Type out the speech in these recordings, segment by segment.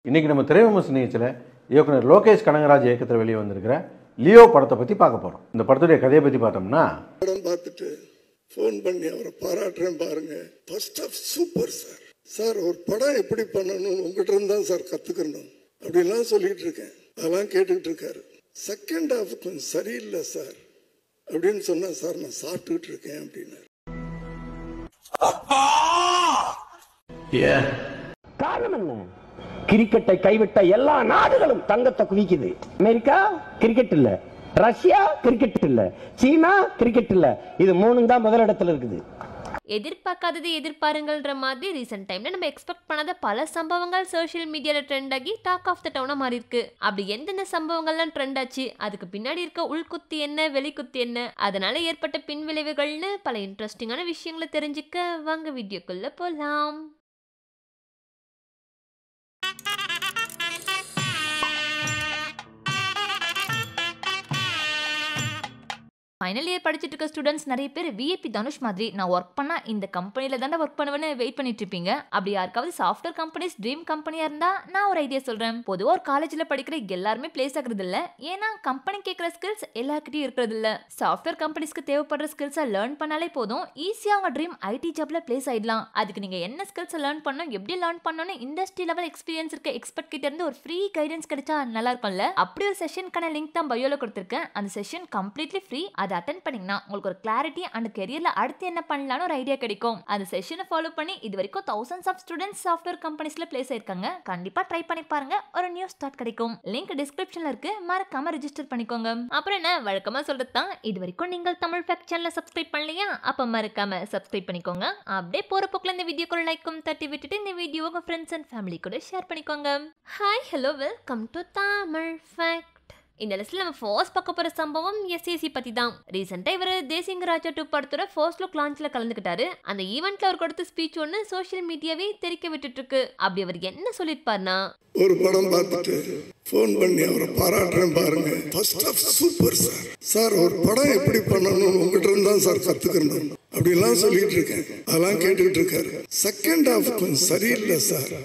இன்னைக்கு நம்ம திரைவிமர்சன நிகழ்ச்சியில் இயக்குனர் லோகேஷ் கனகராஜ் இயக்கத்தில் வெளியே வந்திருக்கிற லியோ படத்தை பற்றி பார்க்க போகிறோம் இந்த படத்துடைய கதையை பற்றி பார்த்தோம்னா படம் பார்த்துட்டு ஃபோன் பண்ணி அவரை பாராட்டுறேன் பாருங்க first half super sir sir ஒரு படம் எப்படி பண்ணணும்னு உங்ககிட்ட இருந்து தான் சார் கற்றுக்கணும் அப்படின்லாம் சொல்லிட்டு இருக்கேன் அதெல்லாம் கேட்டுக்கிட்டு இருக்காரு செகண்ட் ஹாஃப் கொஞ்சம் சரியில்லை சார் அப்படின்னு சொன்னா சார் நான் சாப்பிட்டுக்கிட்டு இருக்கேன் அப்படின்னாரு காரணம் என்ன கிரிக்கெட்டை கைவிட்ட எல்லா நாடுகளும் தங்கத்தை குவிக்குது அமெரிக்கா கிரிக்கெட் இல்ல ரஷ்யா கிரிக்கெட் இல்ல சீனா கிரிக்கெட் இல்ல இது மூணும் தான் முதலிடத்துல இருக்குது எதிர்பார்க்காதது எதிர்பாருங்கள்ன்ற மாதிரி ரீசெண்ட் டைம்ல நம்ம எக்ஸ்பெக்ட் பண்ணாத பல சம்பவங்கள் சோஷியல் மீடியால ட்ரெண்ட் ஆகி டாக் ஆஃப் த டவுனா மாறி இருக்கு அப்படி எந்தெந்த சம்பவங்கள்லாம் ட்ரெண்ட் ஆச்சு அதுக்கு பின்னாடி இருக்க உள்குத்து என்ன வெளிக்குத்து என்ன அதனால ஏற்பட்ட பின்விளைவுகள்னு பல இன்ட்ரெஸ்டிங்கான விஷயங்களை தெரிஞ்சுக்க வாங்க வீடியோக்குள்ள போலாம் ஃபைனல் இயர் படிச்சுட்டு இருக்க ஸ்டூடெண்ட்ஸ் நிறைய பேர் விஏபி தனுஷ் மாதிரி நான் ஒர்க் பண்ணா இந்த கம்பெனியில் தானே ஒர்க் பண்ணுவேன்னு வெயிட் பண்ணிட்டு இருப்பீங்க அப்படி யாருக்காவது சாஃப்ட்வேர் கம்பெனிஸ் ட்ரீம் கம்பெனியாக இருந்தா நான் ஒரு ஐடியா சொல்கிறேன் பொதுவாக ஒரு காலேஜில் படிக்கிற எல்லாருமே பிளேஸ் ஆகுறது இல்ல ஏன்னா கம்பெனி கேட்குற ஸ்கில்ஸ் எல்லாருக்கிட்டையும் இருக்கிறது இல்ல சாஃப்ட்வேர் கம்பெனிஸ்க்கு தேவைப்படுற ஸ்கில்ஸை லேர்ன் பண்ணாலே போதும் ஈஸியாக அவங்க ட்ரீம் ஐடி ஜாப்ல பிளேஸ் ஆயிடலாம் அதுக்கு நீங்கள் என்ன ஸ்கில்ஸை லேர்ன் பண்ணணும் எப்படி லேர்ன் பண்ணணும்னு இண்டஸ்ட்ரி லெவல் எக்ஸ்பீரியன்ஸ் இருக்க எக்ஸ்பர்ட் கிட்ட இருந்து ஒரு ஃப்ரீ கைடன்ஸ் கிடைச்சா நல்லா இருக்கும்ல அப்படி ஒரு செஷனுக்கான லிங்க் தான் பயோல கொடுத்துருக்கேன் அந்த செஷன் கம்ப்ளீட்லி ஃப்ரீ அதை அட்டன் பண்ணீங்கன்னா உங்களுக்கு ஒரு கிளாரிட்டி அண்ட் கெரியர்ல அடுத்து என்ன பண்ணலாம்னு ஒரு ஐடியா கிடைக்கும் அந்த செஷனை ஃபாலோ பண்ணி இது வரைக்கும் தௌசண்ட்ஸ் ஆஃப் ஸ்டூடெண்ட்ஸ் சாஃப்ட்வேர் கம்பெனிஸ்ல பிளேஸ் ஆயிருக்காங்க கண்டிப்பா ட்ரை பண்ணி பாருங்க ஒரு நியூ ஸ்டார்ட் கிடைக்கும் லிங்க் டிஸ்கிரிப்ஷன்ல இருக்கு மறக்காம ரெஜிஸ்டர் பண்ணிக்கோங்க அப்புறம் என்ன வழக்கமா சொல்றது தான் இது வரைக்கும் நீங்கள் தமிழ் ஃபேக்ட் சேனலை சப்ஸ்கிரைப் பண்ணலையா அப்ப மறக்காம சப்ஸ்கிரைப் பண்ணிக்கோங்க அப்படியே போற போக்குல இந்த வீடியோக்குள்ள லைக்கும் தட்டி விட்டுட்டு இந்த வீடியோ உங்க ஃப்ரெண்ட்ஸ் அண்ட் ஃபேமிலி கூட ஷேர் பண்ணிக்கோங்க hi hello welcome to Tamil fact இந்த லிஸ்ட்ல நம்ம ஃபர்ஸ்ட் பார்க்க போற சம்பவம் எஸ்ஏசி பத்தி தான் ரீசெண்டா இவர் தேசிங்க ராஜா டூ படத்தோட ஃபர்ஸ்ட் லுக் லான்ச்ல கலந்துக்கிட்டாரு அந்த ஈவெண்ட்ல அவர் கொடுத்த ஸ்பீச் ஒன்னு சோஷியல் மீடியாவே தெரிக்க விட்டுட்டு இருக்கு அப்படி அவர் என்ன சொல்லிருப்பார்னா ஒரு படம் பார்த்துட்டு ஃபோன் பண்ணி அவரை பாராட்டுறேன் பாருங்க first half super sir sir ஒரு படம் எப்படி பண்ணணும்னு உங்ககிட்ட இருந்து தான் சார் கற்றுக்கணும் அப்படின்லாம் சொல்லிட்டு இருக்கேன் அதெல்லாம் கேட்டுக்கிட்டு இருக்காரு செகண்ட் ஹாஃப் கொஞ்சம் சரியில்லை சார்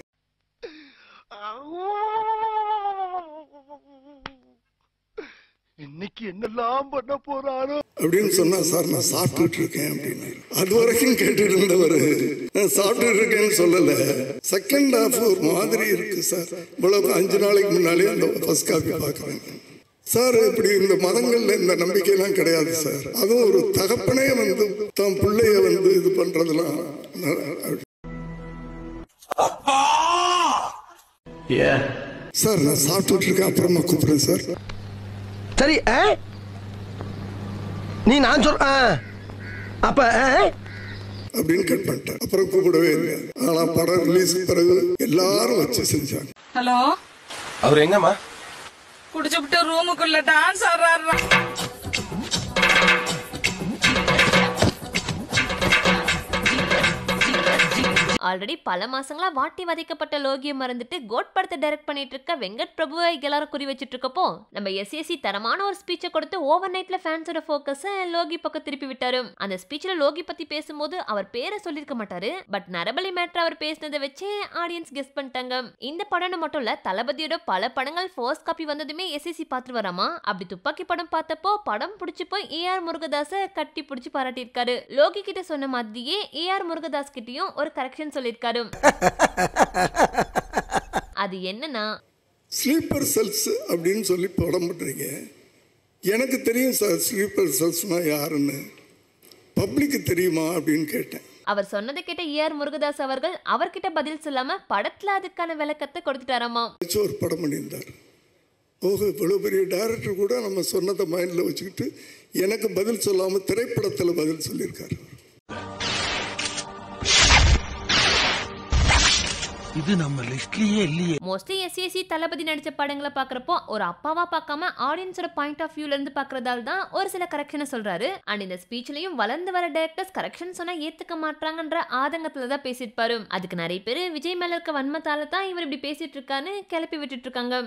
இன்னைக்கு என்னெல்லாம் பண்ண போறாரோ அப்படின்னு சொன்னா சார் நான் சாப்பிட்டுட்டு இருக்கேன் அப்படின்னு அது வரைக்கும் கேட்டுட்டு இருந்தவர் நான் சாப்பிட்டுட்டு இருக்கேன்னு சொல்லல செகண்ட் ஹாஃப் ஒரு மாதிரி இருக்கு சார் இவ்வளவு அஞ்சு நாளைக்கு முன்னாலே அந்த ஃபர்ஸ்ட் காப்பி பார்க்குறேன் சார் இப்படி இந்த மதங்கள்ல இந்த நம்பிக்கையெல்லாம் கிடையாது சார் அதுவும் ஒரு தகப்பனே வந்து தன் பிள்ளைய வந்து இது பண்றதெல்லாம் ந- சார் நான் சாப்பிட்டுட்டு இருக்கேன் அப்புறமா கூப்பிடுறேன் சார் சரி ஆ? நீ நான் சொல் ஆ. அப்ப ஆ? அப்படின்னு கட் பண்ணிட்டேன் அப்புறம் கூப்பிடவே இல்லை ஆனா படம் ரிலீஸ் பிறகு எல்லாரும் வச்சு செஞ்சாங்க ஹலோ அவர் எங்கம்மா குடிச்சுட்டு ரூமுக்குள்ள டான்ஸ் ஆடுறாரு ஆல்ரெடி பல மாசங்களா வாட்டி வதைக்கப்பட்ட லோகியை மறந்துட்டு கோட் படத்தை டைரக்ட் பண்ணிட்டு இருக்க வெங்கட் பிரபுவை எல்லாரும் குறி வச்சிட்டு இருக்கப்போ நம்ம எஸ்ஏசி தரமான ஒரு ஸ்பீச்சை கொடுத்து ஓவர் நைட்ல ஃபேன்ஸோட ஃபோக்கஸ லோகி பக்கம் திருப்பி விட்டாரு அந்த ஸ்பீச்ல லோகி பத்தி பேசும்போது அவர் பேரை சொல்லிருக்க மாட்டாரு பட் நரபலி மேட்ரு அவர் பேசினதை வச்சே ஆடியன்ஸ் கெஸ் பண்ணிட்டாங்க இந்த படம் மட்டும் இல்ல தளபதியோட பல படங்கள் ஃபர்ஸ்ட் காப்பி வந்ததுமே எஸ்ஏசி பார்த்துட்டு வராமா அப்படி துப்பாக்கி படம் பார்த்தப்போ படம் பிடிச்சி போய் ஏஆர் முருகதாஸ கட்டி பிடிச்சி பாராட்டியிருக்காரு லோகி கிட்ட சொன்ன மாதிரியே ஏஆர் முருகதாஸ் கிட்டயும் ஒரு கரெக்ஷன் சொல்லியிருக்காரு அது என்னன்னா ஸ்லீப்பர் செல்ஸ் அப்படின்னு சொல்லி படம் பண்றீங்க எனக்கு தெரியும் சார் ஸ்லீப்பர் செல்ஸ்னா யாருன்னு பப்ளிக்கு தெரியுமா அப்படின்னு கேட்டேன் அவர் சொன்னதை கேட்ட ஏஆர் முருகதாஸ் அவர்கள் அவர்கிட்ட பதில் சொல்லாம படத்துல அதுக்கான விளக்கத்தை கொடுத்துட்டாராமா வச்சு ஒரு படம் பண்ணியிருந்தார் ஓஹோ இவ்வளோ பெரிய டைரக்டர் கூட நம்ம சொன்னதை மைண்டில் வச்சுக்கிட்டு எனக்கு பதில் சொல்லாமல் திரைப்படத்தில் பதில் சொல்லியிருக்காரு இது நம்ம லிஸ்ட்லயே இல்லையே மோஸ்ட்லி எஸ்ஏசி தளபதி நடிச்ச படங்களை பாக்குறப்போ ஒரு அப்பாவா பார்க்காம ஆடியன்ஸோட பாயிண்ட் ஆஃப் வியூல இருந்து பாக்குறதால தான் ஒரு சில கரெக்ஷனை சொல்றாரு அண்ட் இந்த ஸ்பீச்லயும் வளர்ந்து வர டேரக்டர்ஸ் கரெக்ஷன் சொன்னா ஏத்துக்க மாட்டாங்கன்ற ஆதங்கத்துல தான் பேசியிருப்பாரு அதுக்கு நிறைய பேர் விஜய் மேல இருக்க வன்மத்தால தான் இவர் இப்படி பேசிட்டு இருக்கான்னு கிளப்பி விட்டுட்டு இருக்காங்க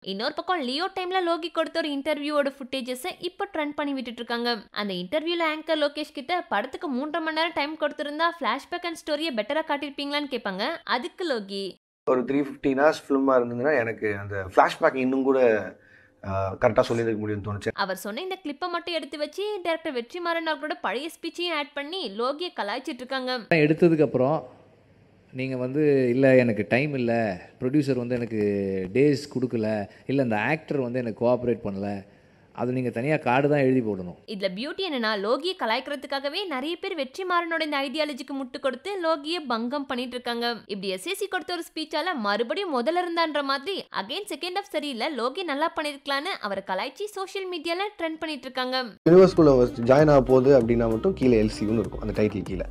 இன்னொரு பக்கம் லியோ டைம்ல லோகி கொடுத்த ஒரு இன்டர்வியூவோட ஃபுட்டேஜஸ் இப்போ ட்ரெண்ட் பண்ணி விட்டுட்டு இருக்காங்க அந்த இன்டர்வியூல ஆங்கர் லோகேஷ் கிட்ட படத்துக்கு மூன்றரை மணி நேரம் டைம் கொடுத்திருந்தா ஃபிளாஷ்பேக் அண்ட் ஸ்டோரியை பெட்டரா காட்டியிருப்பீங்களான்னு கேட்பாங்க அதுக்கு லோகி ஒரு த்ரீ ஃபிஃப்டீன் ஹவர்ஸ் ஃபிலிமாக இருந்ததுன்னா எனக்கு அந்த ஃப்ளாஷ்பேக் இன்னும் கூட கரெக்டாக சொல்லியிருக்க முடியும்னு தோணுச்சு அவர் சொன்ன இந்த கிளிப்பை மட்டும் எடுத்து வச்சு டேரக்டர் வெற்றிமாறன் அவர்களோட பழைய ஸ்பீச்சையும் ஆட் பண்ணி லோகியை கலாய்ச்சிட்டு இருக்காங்க எடுத்ததுக்கப்புறம் நீங்கள் வந்து இல்லை எனக்கு டைம் இல்லை ப்ரொடியூசர் வந்து எனக்கு டேஸ் கொடுக்கல இல்லை அந்த ஆக்டர் வந்து எனக்கு கோஆப்ரேட் பண்ணல அது நீங்கள் தனியாக கார்டு தான் எழுதி போடணும் இதுல பியூட்டி என்னன்னா லோகியை கலாய்க்கிறதுக்காகவே நிறைய பேர் வெற்றிமாறனோட இந்த ஐடியாலஜிக்கு முட்டு கொடுத்து லோகியை பங்கம் பண்ணிட்டு இருக்காங்க இப்படி எஸ்எஸ்சி கொடுத்த ஒரு ஸ்பீச்சால மறுபடியும் முதல்ல இருந்தான்ற மாதிரி அகைன் செகண்ட் ஆஃப் சரியில்லை லோகி நல்லா பண்ணிருக்கலான்னு அவரை கலாய்ச்சி சோஷியல் மீடியால ட்ரெண்ட் பண்ணிட்டு இருக்காங்க யூனிவர்ஸ்குள்ளே ஜாயின் ஆக போகுது அப்படின்னா மட்டும் கீழே எல்சின்னு இருக்கும் அந்த டைட்டில் கீழே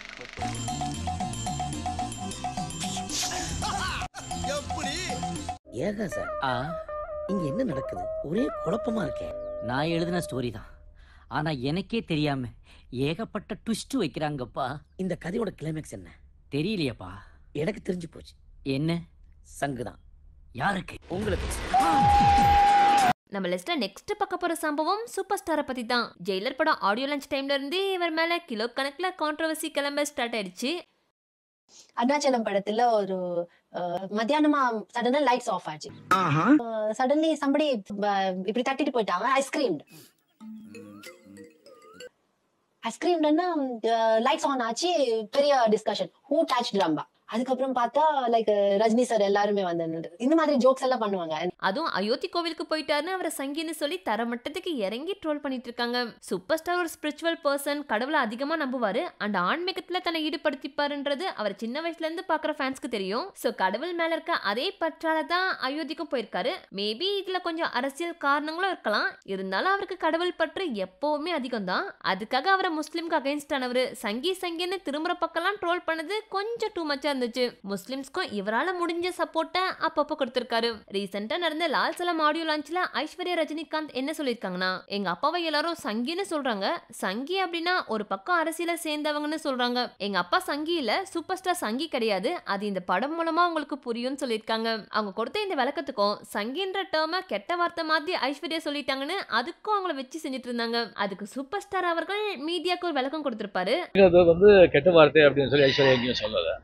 ஏகா சார் இங்க என்ன நடக்குது ஒரே குழப்பமா இருக்கே நான் எழுதின ஸ்டோரி தான் ஆனா எனக்கே தெரியாம ஏகப்பட்ட ட்விஸ்ட் வைக்கிறாங்கப்பா இந்த கதையோட கிளைமேக்ஸ் என்ன தெரியலையேப்பா எனக்கு தெரிஞ்சு போச்சு என்ன சங்குதான் யாருக்கு உங்களுக்கு நம்ம லிஸ்ட்ல நெக்ஸ்ட் பார்க்க போற சம்பவம் சூப்பர் ஸ்டாரை பத்தி தான் ஜெயிலர் படம் ஆடியோ லஞ்ச் டைம்ல இருந்து இவர் மேல கிலோ கணக்குல கான்ட்ரவர்சி கிளம்ப ஸ்டார்ட் ஆயிடுச்சு அருணாச்சலம் படத்துல ஒரு அஹ், மத்தியானமா சடனா லைட்ஸ் ஆஃப் ஆச்சு சடன்லி சம்படி இப்படி தட்டிட்டு போயிட்டாங்க ஐஸ்கிரீம் ஐஸ்கிரீம்னா லைட்ஸ் ஆன் ஆச்சு பெரிய டிஸ்கஷன் ஹூ டச் ரம்பா அதுக்கப்புறம் பார்த்தா லைக் ரஜினி சார் எல்லாருமே வந்து நின்று- இந்த மாதிரி ஜோக்ஸ் எல்லாம் பண்ணுவாங்க அதுவும் அயோத்தி கோவிலுக்கு போயிட்டாருன்னு அவரை சங்கின்னு சொல்லி தரமட்டத்துக்கு இறங்கி ட்ரோல் பண்ணிட்டு இருக்காங்க சூப்பர் ஸ்டார் ஒரு ஸ்பிரிச்சுவல் பர்சன் கடவுளை அதிகமா நம்புவாரு அண்ட் ஆன்மீகத்துல தன்னை ஈடுபடுத்திப்பாருன்றது அவர் சின்ன வயசுல இருந்து பாக்குற ஃபேன்ஸ்க்கு தெரியும் சோ கடவுள் மேல இருக்க அதே பற்றால தான் அயோத்திக்கும் போயிருக்காரு மேபி இதுல கொஞ்சம் அரசியல் காரணங்களும் இருக்கலாம் இருந்தாலும் அவருக்கு கடவுள் பற்று எப்பவுமே அதிகம் தான் அதுக்காக அவரை முஸ்லிம்க்கு அகைன்ஸ்ட் ஆனவர் சங்கி சங்கின்னு திரும்புற பக்கம்லாம் ட்ரோல் பண்ணது கொஞ்சம் டூ மச்சா இருந்துச்சு முஸ்லிம்ஸ்க்கும் இவரால முடிஞ்ச சப்போர்ட்டை அப்பப்போ கொடுத்திருக்காரு ரீசெண்டா நடந்த லால் சலாம் ஆடியோ லான்ச்ல ஐஸ்வர்யா ரஜினிகாந்த் என்ன சொல்லியிருக்காங்கன்னா எங்க அப்பாவை எல்லாரும் சங்கின்னு சொல்றாங்க சங்கி அப்படின்னா ஒரு பக்கம் அரசியல சேர்ந்தவங்கன்னு சொல்றாங்க எங்க அப்பா சங்கி இல்ல சூப்பர் ஸ்டார் சங்கி கிடையாது அது இந்த படம் மூலமா உங்களுக்கு புரியும்னு சொல்லியிருக்காங்க அவங்க கொடுத்த இந்த விளக்கத்துக்கும் சங்கின்ற டேர்ம கெட்ட வார்த்தை மாதிரி ஐஸ்வர்யா சொல்லிட்டாங்கன்னு அதுக்கும் அவங்கள வச்சு செஞ்சுட்டு இருந்தாங்க அதுக்கு சூப்பர் ஸ்டார் அவர்கள் மீடியாக்கு ஒரு விளக்கம் கொடுத்திருப்பாரு அது வந்து கெட்ட வார்த்தை அப்படின்னு சொல்லி ஐஸ்வர்யா எங்கேயும் சொல்லலை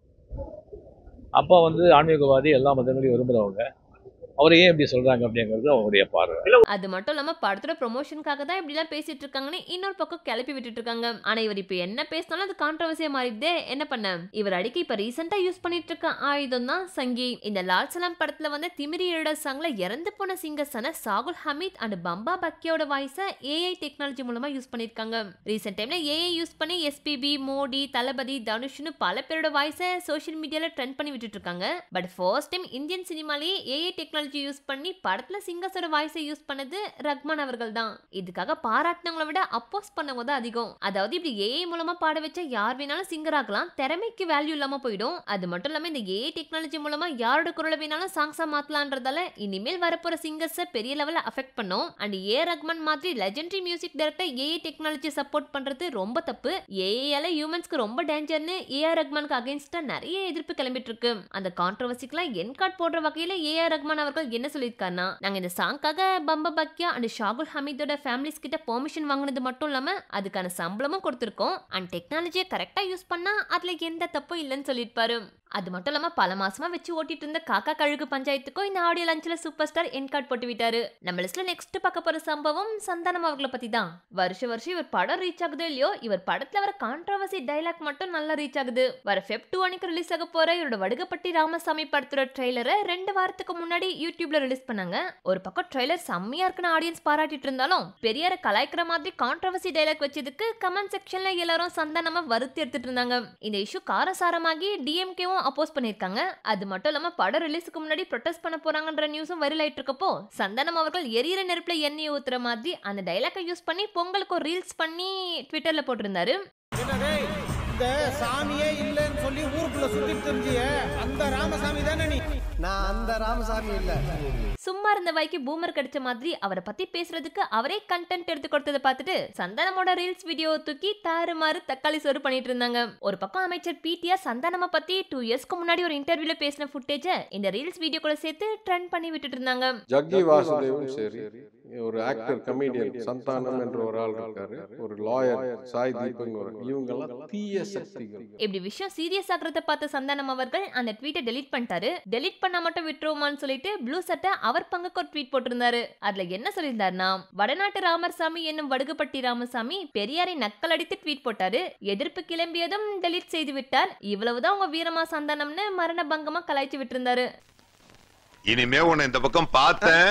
அப்பா வந்து ஆன்மீகவாதி எல்லா மதங்களையும் விரும்புகிறவங்க அவரை ஏன் இப்படி சொல்கிறாங்க அப்படிங்கிறது அவருடைய பார்வை அது மட்டும் இல்லாம படத்தோட ப்ரொமோஷனுக்காக தான் இப்படி எல்லாம் பேசிட்டு இருக்காங்கன்னு இன்னொரு பக்கம் கிளப்பி விட்டுட்டு இருக்காங்க ஆனா இவர் இப்ப என்ன பேசினாலும் அது கான்ட்ரவர்சியா மாறிடுதே என்ன பண்ண இவர் அடிக்க இப்ப ரீசெண்டா யூஸ் பண்ணிட்டு இருக்க ஆயுதம் தான் சங்கி இந்த லால் சலாம் படத்துல வந்து திமிரி எழுட சாங்ல இறந்து போன சிங்கர்ஸான சாகுல் ஹமீத் அண்ட் பம்பா பக்கியோட வாய்ஸை ஏஐ டெக்னாலஜி மூலமா யூஸ் பண்ணிருக்காங்க ரீசெண்ட் டைம்ல ஏஐ யூஸ் பண்ணி எஸ்பிபி மோடி தளபதி தனுஷ்னு பல பேரோட வாய்ஸை சோஷியல் மீடியால ட்ரெண்ட் பண்ணி விட்டுட்டு இருக்காங்க பட் ஃபர்ஸ்ட் டைம் இந்தியன் சினிமாலேயே ஏஐ டெக்னாலஜி யூஸ் பண்ணி படத்துல சிங்கர்ஸோட வாய்ஸை யூஸ் பண்ணது ரஹ்மான் அவர்கள் தான் இதுக்காக பாராட்டினவங்களை விட அப்போஸ் பண்ணவங்க தான் அதிகம் அதாவது இப்படி ஏஐ மூலமா பாட வச்சா யார் வேணாலும் சிங்கர் ஆகலாம் திறமைக்கு வேல்யூ இல்லாம போயிடும் அது மட்டும் இல்லாம இந்த ஏஐ டெக்னாலஜி மூலமா யாரோட குரலை வேணாலும் சாங்ஸா மாத்தலான்றதால இனிமேல் வரப்போற சிங்கர்ஸை பெரிய லெவல்ல அஃபெக்ட் பண்ணும் அண்ட் ஏ ரஹ்மான் மாதிரி legendary music director AI technology support பண்றது ரொம்ப தப்பு ஏஐயால ஹியூமன்ஸ்க்கு ரொம்ப டேஞ்சர்னு ஏஆர் ரஹ்மானுக்கு அகைன்ஸ்டா நிறைய எதிர்ப்பு கிளம்பிட்டு இருக்கு அந்த கான்ட்ரவர்சிக்கெல்லாம் என் கார்டு போடுற வகையில ஏஆர் ரஹ்மான் அவர்கள் என்ன சொல்லியிருக்காருன்னா நாங்க இந்த சாங்காக பம்ப பக்கியா அண்ட் ஷாகுல் ஹமீதோட ஃபேமிலிஸ் கிட்ட பெர்மிஷன் வாங்குனது மட்டும் இல்லாம அதுக்கான சம்பளமும் கொடுத்துருக்கோம் அண்ட் டெக்னாலஜியை கரெக்டா யூஸ் பண்ணா அதுல எந்த தப்பும் இல்லைன்னு சொல்லியிருப்பாரு அது மட்டும் இல்லாம பல மாசமா வச்சு ஓட்டிட்டு இருந்த காக்கா கழுகு பஞ்சாயத்துக்கும் இந்த ஆடியோ லஞ்ச்ல சூப்பர் ஸ்டார் என் கார்டு போட்டு விட்டாரு நம்ம லிஸ்ட்ல நெக்ஸ்ட் பார்க்க போற சம்பவம் சந்தானம் அவர்களை பத்தி தான் வருஷ வருஷம் இவர் படம் ரீச் ஆகுதோ இல்லையோ இவர் படத்துல வர கான்ட்ரவர்சி டைலாக் மட்டும் நல்லா ரீச் ஆகுது வர ஃபெப் டூ அன்னைக்கு ரிலீஸ் ஆக போற இவரோட வடுகப்பட்டி ராமசாமி படத்தோட ட்ரெய்லரை ரெண்டு வாரத்துக்கு முன்னாடி யூடியூப்ல ரிலீஸ் பண்ணாங்க ஒரு பக்கம் ட்ரெய்லர் செம்மையா இருக்குன்னு ஆடியன்ஸ் பாராட்டிட்டு இருந்தாலும் பெரியார கலாய்க்கிற மாதிரி கான்ட்ரவர்சி டைலாக் வச்சதுக்கு கமெண்ட் செக்ஷன்ல எல்லாரும் சந்தானமா வருத்தி எடுத்துட்டு இருந்தாங்க இந்த இஷ்யூ காரசாரமாகி டிஎம்கேவும் அப்போஸ் பண்ணிருக்காங்க அது மட்டும் இல்லாம படம் ரிலீஸுக்கு முன்னாடி ப்ரொடெஸ்ட் பண்ண போறாங்கன்ற நியூஸும் வைரல் ஆயிட்டு இருக்கப்போ சந்தானம் அவர்கள் எரியிற நெருப்புல எண்ணெய் ஊத்துற மாதிரி அந்த டைலாக்கை யூஸ் பண்ணி பொங்கலுக்கு ஒரு ரீல்ஸ் பண்ணி ட்விட்டர்ல போட்டிருந்தாரு இந்த சாமியே இல்லைன்னு சொல்லி ஊருக்குள்ள சுத்திட்டு தெரிஞ்சிய அந்த ராமசாமி தானே நீ நான் அந்த ராமசாமி இல்ல சும்மா இருந்த வாய்க்கு பூமர் கிடைச்ச மாதிரி அவரை பத்தி பேசுறதுக்கு அவரே கண்டென்ட் எடுத்து கொடுத்ததை பார்த்துட்டு சந்தானமோட ரீல்ஸ் வீடியோ தூக்கி தாறுமாறு தக்காளி சோறு பண்ணிட்டு இருந்தாங்க ஒரு பக்கம் அமைச்சர் பிடிஆர் சந்தானம பத்தி டூ இயர்ஸ்க்கு முன்னாடி ஒரு இன்டர்வியூல பேசின ஃபுட்டேஜ இந்த ரீல்ஸ் வீடியோ கூட சேர்த்து ட்ரெண்ட் பண்ணி விட்டுட்டு இருந்தாங்க ஜக்கி வாசுதேவும் சரி ஒரு ஆக்டர் கமெடியன் சந்தானம் என்ற ஒரு ஆள் இருக்காரு ஒரு லாயர் சாய் தீபக் இவங்கெல்லாம் தீய சக்திகள் இப்படி விஷயம் சீரியஸ் ஆகிறத பார்த்த சந்தானம் அவர்கள் அந்த ட்வீட்டை டெலீட் பண்ணிட்டாரு டெலீட் பண்ணா மட்டும் விட்டுருவோமான்னு சொல்லிட்டு ப்ளூ சட்டை அவர் பங்குக்கு ஒரு ட்வீட் போட்டிருந்தாரு அதுல என்ன சொல்லியிருந்தாருன்னா வடநாட்டு ராமர்சாமி என்னும் வடுகுப்பட்டி ராமசாமி பெரியாரை நக்கல் அடித்து ட்வீட் போட்டாரு எதிர்ப்பு கிளம்பியதும் டெலீட் செய்து விட்டார் இவ்வளவுதான் உங்க வீரமா சந்தானம்னு மரண பங்கமா கலாய்ச்சி விட்டிருந்தாரு இனிமே உன்னை இந்த பக்கம் பார்த்தேன்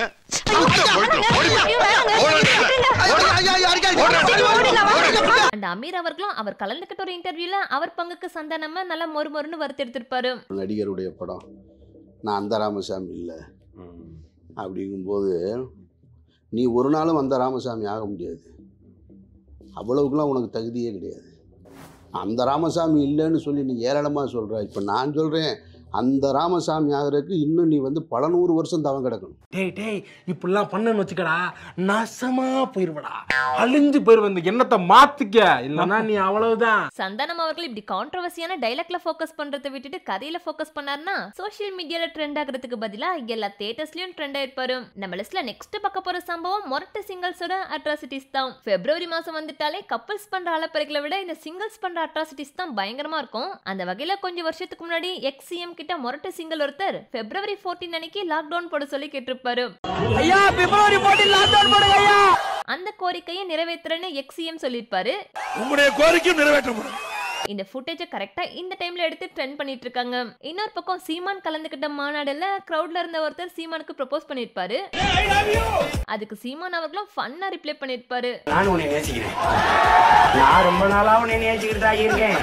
அந்த அமீர் அவர்களும் அவர் கலந்துக்கிட்ட ஒரு இன்டர்வியூல அவர் பங்குக்கு சந்தானம நல்லா மொறு மொறுன்னு வறுத்தெடுத்திருப்பாரு நடிகருடைய படம் நான் அந்த ராமசாமி இல்லை அப்படிங்கும்போது நீ ஒரு நாளும் அந்த ராமசாமி ஆக முடியாது அவ்வளவுக்குலாம் உனக்கு தகுதியே கிடையாது அந்த ராமசாமி இல்லைன்னு சொல்லி நீ ஏளனமாக சொல்கிற இப்போ நான் சொல்கிறேன் அந்த ராமசாமி ஆகிறதுக்கு இன்னும் நீ வந்து பல நூறு வருஷம் தவம் கிடக்கணும் டேய் டேய் இப்படிலாம் பண்ணன்னு வச்சுக்கடா நாசமா போயிருவடா அழிஞ்சு போயிருவ இந்த எண்ணத்தை மாத்திக்க இல்லைன்னா நீ அவ்வளவுதான் சந்தானம் அவர்கள் இப்படி கான்ட்ரவர்சியான டைலாக்ல ஃபோக்கஸ் பண்றதை விட்டுட்டு கதையில ஃபோக்கஸ் பண்ணாருன்னா சோஷியல் மீடியால ட்ரெண்ட் ஆகிறதுக்கு பதிலா எல்லா தேட்டர்ஸ்லயும் ட்ரெண்ட் ஆயிருப்பாரு நம்ம லிஸ்ட்ல நெக்ஸ்ட் பார்க்க போற சம்பவம் மொரட்டு சிங்கிள்ஸோட அட்ராசிட்டிஸ் தான் பிப்ரவரி மாசம் வந்துட்டாலே கப்பல்ஸ் பண்ற அலப்பறைகளை விட இந்த சிங்கிள்ஸ் பண்ற அட்ராசிட்டிஸ் தான் பயங்கரமா இருக்கும் அந்த வகையில கொஞ்சம் வருஷத்துக்கு முன்னாடி எக்ஸ் சிஎம் கிட்ட மொரட்டு சிங்கிள் ஒருத்தர் பிப்ரவரி 14 அன்னைக்கு லாக்டவுன் போட சொல்லி கேட்டிருப்பாரு ஐயா பிப்ரவரி போட்டில் லாக்டவுன் போடுங்க ஐயா அந்த கோரிக்கையை நிறைவேற்றுறேன்னு எக்ஸ் சிஎம் சொல்லியிருப்பாரு உங்களுடைய கோரிக்கையும் நிறைவேற்றப்படும் இந்த ஃபுட்டேஜை கரெக்டா இந்த டைம்ல எடுத்து ட்ரெண்ட் பண்ணிட்டு இருக்காங்க இன்னொரு பக்கம் சீமான் கலந்துக்கிட்ட மாநாடுல கிரவுட்ல இருந்த ஒருத்தர் சீமானுக்கு ப்ரப்போஸ் பண்ணிருப்பாரு அதுக்கு சீமான் அவர்களும் ஃபன்னா ரிப்ளை பண்ணிருப்பாரு நான் உன்னை நேசிக்கிறேன் நான் ரொம்ப நாளா உன்னை நேசிக்கிட்டு தான் இருக்கேன்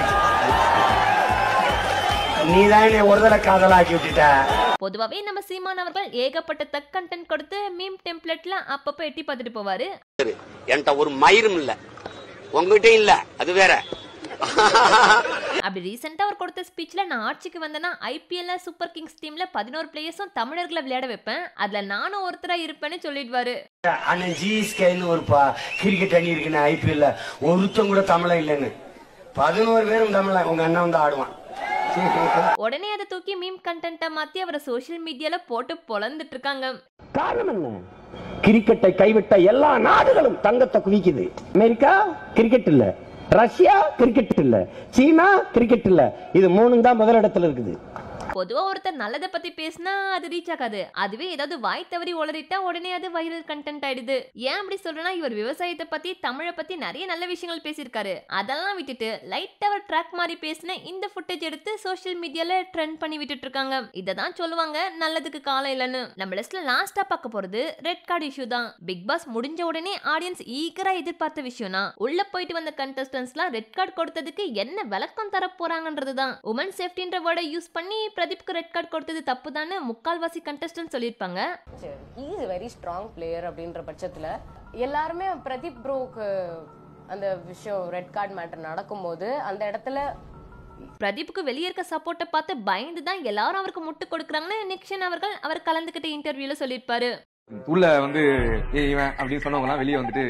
நீ தான் என்னை ஒரு தடவை காதலாக்கி விட்டுட்ட பொதுவாவே நம்ம சீமான் அவர்கள் ஏகப்பட்ட தக் கண்டென்ட் கொடுத்து மீம் டெம்ப்ளேட்ல அப்பப்ப எட்டி பார்த்துட்டு போவாரு என்கிட்ட ஒரு மயிரும் இல்ல உங்ககிட்ட இல்ல அது வேற அப்படி ரீசெண்டா அவர் கொடுத்த ஸ்பீச்ல நான் ஆட்சிக்கு வந்தேன்னா ஐபிஎல்ல சூப்பர் கிங்ஸ் டீம்ல பதினோரு பிளேயர்ஸும் தமிழர்களை விளையாட வைப்பேன் அதுல நானும் ஒருத்தரா இருப்பேன்னு சொல்லிடுவாரு அண்ணன் ஜிஎஸ்கேன்னு ஒரு பா கிரிக்கெட் அணி இருக்குன்னு ஐபிஎல்ல ஒருத்தன் கூட தமிழன் இல்லைன்னு பதினோரு பேரும் தமிழன் உங்க அண்ணன் வந்து ஆடுவான் உடனே அதை தூக்கி மீம் கண்டென்ட்டை மாத்தி அவரை சோஷியல் மீடியால போட்டு பொழந்துட்டு இருக்காங்க காரணம் என்ன கிரிக்கெட்டை கைவிட்ட எல்லா நாடுகளும் தங்கத்தை குவிக்குது அமெரிக்கா கிரிக்கெட் இல்ல ரஷ்யா கிரிக்கெட் இல்ல சீனா கிரிக்கெட் இல்ல இது மூணு தான் முதலிடத்துல இருக்குது பொதுவா ஒருத்தர் நல்லதை பத்தி பேசினா அது ரீச் ஆகாது அதுவே ஏதாவது வாய் தவறி உளறிட்டா உடனே அது வைரல் கண்டென்ட் ஆயிடுது ஏன் அப்படி சொல்றேன்னா இவர் விவசாயத்தை பத்தி தமிழை பத்தி நிறைய நல்ல விஷயங்கள் பேசியிருக்காரு அதெல்லாம் விட்டுட்டு லைட் அவர் ட்ராக் மாதிரி பேசின இந்த ஃபுட்டேஜ் எடுத்து சோஷியல் மீடியால ட்ரெண்ட் பண்ணி விட்டுட்டு இருக்காங்க இதை தான் சொல்லுவாங்க நல்லதுக்கு காலம் இல்லைன்னு நம்ம லிஸ்ட்ல லாஸ்டா பார்க்க போறது ரெட் கார்டு இஷ்யூ தான் பிக் பாஸ் முடிஞ்ச உடனே ஆடியன்ஸ் ஈகரா எதிர்பார்த்த விஷயம்னா உள்ள போயிட்டு வந்த கண்டஸ்டன்ஸ்லாம் ரெட் கார்டு கொடுத்ததுக்கு என்ன விளக்கம் தர போறாங்கன்றது தான் உமன் சேஃப்டின்ற வேர்டை யூஸ் பண்ணி பிரதீப்க்கு ரெட் கார்டு கொடுத்தது தப்பு தானே முக்கால்வாசி கண்டஸ்டன்ட் சொல்லியிருப்பாங்க இஸ் வெரி ஸ்ட்ராங் பிளேயர் அப்படின்ற பட்சத்தில் எல்லாருமே பிரதீப் ப்ரோக்கு அந்த விஷயம் ரெட் கார்டு மேட்டர் நடக்கும்போது அந்த இடத்துல பிரதீப்புக்கு வெளியே இருக்க சப்போர்ட்டை பார்த்து பயந்து தான் எல்லாரும் அவருக்கு முட்டு கொடுக்குறாங்கன்னு நிக்ஷன் அவர்கள் அவர் கலந்துக்கிட்ட இன்டர்வியூல சொல்லியிருப்பாரு உள்ள வந்து ஏய் இவன் அப்படின்னு சொன்னவங்க எல்லாம் வெளியே வந்துட்டு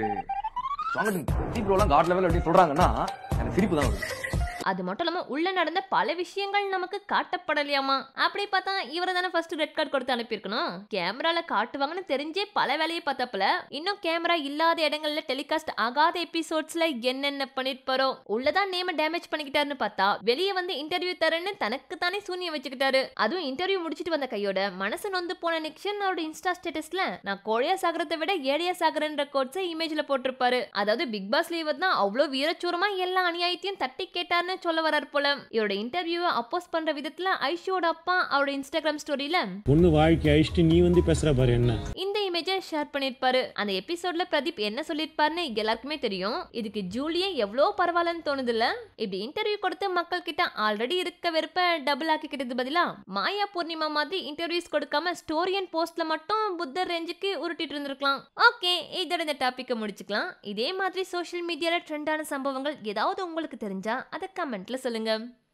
ப்ரோலாம் காட் லெவல் அப்படின்னு சொல்றாங்கன்னா எனக்கு சிரிப்பு தான் வருது அது மட்டும் இல்லாம உள்ள நடந்த பல விஷயங்கள் நமக்கு காட்டப்படலையாமா அப்படி பார்த்தா இவரை தானே ஃபர்ஸ்ட் ரெட் கார்டு கொடுத்து அனுப்பியிருக்கணும் கேமரால காட்டுவாங்கன்னு தெரிஞ்சே பல வேலையை பார்த்தப்பல இன்னும் கேமரா இல்லாத இடங்கள்ல டெலிகாஸ்ட் ஆகாத எபிசோட்ஸ்ல என்னென்ன பண்ணிருப்பாரோ உள்ளதான் நேம டேமேஜ் பண்ணிக்கிட்டாருன்னு பார்த்தா வெளியே வந்து இன்டர்வியூ தரேன்னு தனக்கு தானே சூனியம் வச்சுக்கிட்டாரு அதுவும் இன்டர்வியூ முடிச்சிட்டு வந்த கையோட மனசு நொந்து போன நிக்ஷன் அவரோட இன்ஸ்டா ஸ்டேட்டஸ்ல நான் கோழையா சாகிறத விட ஏழையா சாகிறன்ற கோட்ஸை இமேஜ்ல போட்டிருப்பாரு அதாவது பிக் பாஸ் லீவர் தான் அவ்வளோ வீரச்சூரமா எல்லா அநியாயத்தையும் தட்டி கேட்டாருன்னு சொல்ல வரார் போல இவரோட இன்டர்வியூவை அப்போஸ் பண்ற விதத்துல ஐஷோட அப்பா அவரோட இன்ஸ்டாகிராம் ஸ்டோரியில பொண்ணு வாழ்க்கை அழிச்சிட்டு நீ வந்து பேசுற பாரு என்ன இந்த இமேஜை ஷேர் பண்ணிருப்பாரு அந்த எபிசோட்ல பிரதீப் என்ன சொல்லிருப்பாருன்னு எல்லாருக்குமே தெரியும் இதுக்கு ஜூலியே எவ்வளோ பரவாயில்லன்னு தோணுதுல்ல இப்படி இன்டர்வியூ கொடுத்து மக்கள் கிட்ட ஆல்ரெடி இருக்க வெறுப்ப டபுள் ஆக்கிக்கிட்டது பதிலா மாயா பூர்ணிமா மாதிரி இன்டர்வியூஸ் கொடுக்காம ஸ்டோரி அண்ட் போஸ்ட்ல மட்டும் புத்தர் ரேஞ்சுக்கு உருட்டிட்டு இருந்திருக்கலாம் ஓகே இதோட இந்த டாபிக்கை முடிச்சுக்கலாம் இதே மாதிரி சோஷியல் மீடியால ட்ரெண்டான சம்பவங்கள் ஏதாவது உங்களுக்கு தெரிஞ்சா அதை கமெண்ட்ல சொல்லுங்க